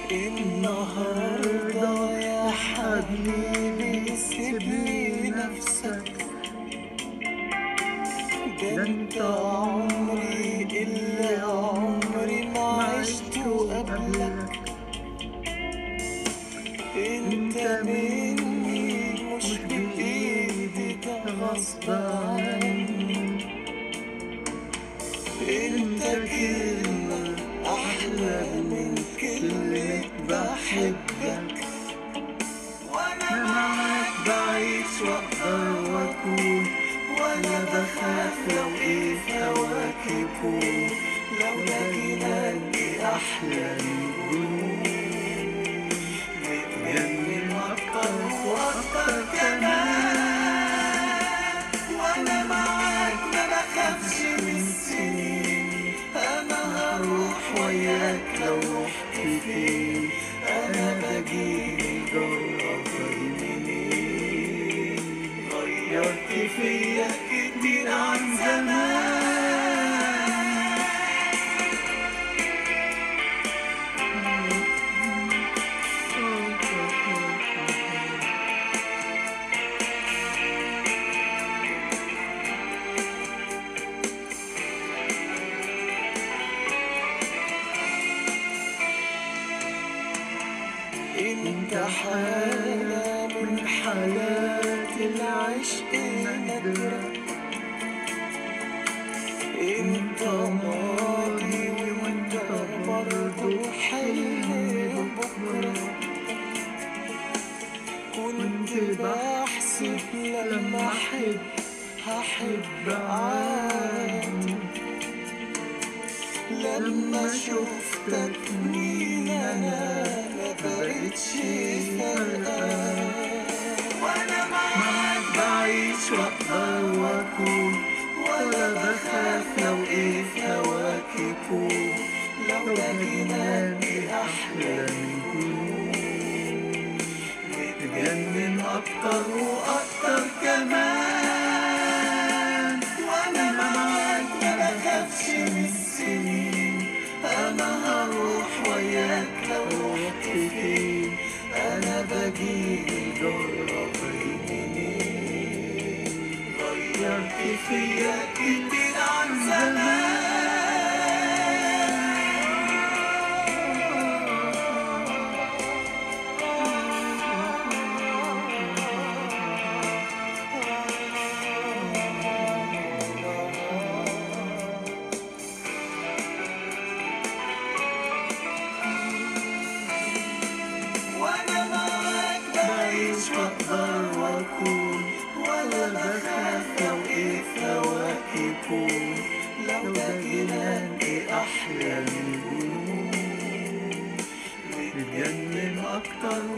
النهاردة يا حبيبي سيب لي نفسك ده انت عمري اللي عمري ما عشته قبلك انت مني مش بايدي ده غصب عني انت كلمة احلى من كلمة بحبك وانا معاك بعيش واقدر واكون ولا بخاف لو ايه في هواك يكون لو ده جناني احلى من جنون بتجنن اكتر واكتر كمان وانا معاك ما بخافش من السنين انا هروح وياك لو رحت فين انا بجيلي جرب منين غيرت فيا كتير عن زمان انت حالة من حالات العشق نادرة انت ماضي وانت برضو حلم بكرة كنت بحسب لما احب هحب عادي لما شفتك مين انا ما بقتش فارقة وانا معاك بعيش واقدر واكون ولا بخاف لو ايه في هواك يكون لو ده جناني احلى من جنون بتجنن اكتر واكتر كمان وانا معاك ما بخافش من السنين انا هروح وياك لو رحت فين انا بجيلي جرب منين غيرت فيا كتير عن زمان وانا معاك بعيش واقدر واكون ولا بخاف لو ايه في هواك يكون لو ده جناني احلى من جنون بتجنن اكتر